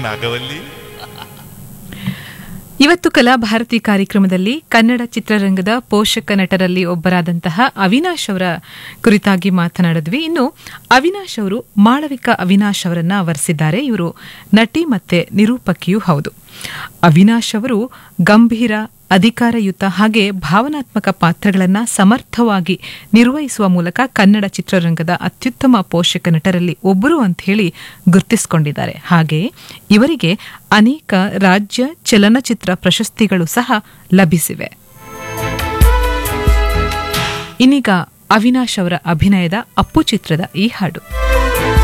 ನಾಗವಲ್ಲಿ ಇವತ್ತು ಕಲಾಭಾರತಿ ಕಾರ್ಯಕ್ರಮದಲ್ಲಿ ಕನ್ನಡ ಚಿತ್ರರಂಗದ ಪೋಷಕ ನಟರಲ್ಲಿ ಒಬ್ಬರಾದಂತಹ ಅವಿನಾಶ್ ಅವರ ಕುರಿತಾಗಿ ಮಾತನಾಡಿದ್ವಿ ಇನ್ನು ಅವಿನಾಶ್ ಅವರು ಮಾಳವಿಕ ಅವಿನಾಶ್ ಅವರನ್ನ ವರಿಸಿದ್ದಾರೆ ಇವರು ನಟಿ ಮತ್ತೆ ನಿರೂಪಕಿಯೂ ಹೌದು ಅವಿನಾಶ್ ಅವರು ಗಂಭೀರ ಅಧಿಕಾರಯುತ ಹಾಗೆ ಭಾವನಾತ್ಮಕ ಪಾತ್ರಗಳನ್ನು ಸಮರ್ಥವಾಗಿ ನಿರ್ವಹಿಸುವ ಮೂಲಕ ಕನ್ನಡ ಚಿತ್ರರಂಗದ ಅತ್ಯುತ್ತಮ ಪೋಷಕ ನಟರಲ್ಲಿ ಒಬ್ಬರು ಅಂತ ಹೇಳಿ ಗುರ್ತಿಸಿಕೊಂಡಿದ್ದಾರೆ ಹಾಗೆಯೇ ಇವರಿಗೆ ಅನೇಕ ರಾಜ್ಯ ಚಲನಚಿತ್ರ ಪ್ರಶಸ್ತಿಗಳು ಸಹ ಲಭಿಸಿವೆ ಇನ್ನೀಗ ಅವಿನಾಶ್ ಅವರ ಅಭಿನಯದ ಅಪ್ಪು ಚಿತ್ರದ ಈ ಹಾಡು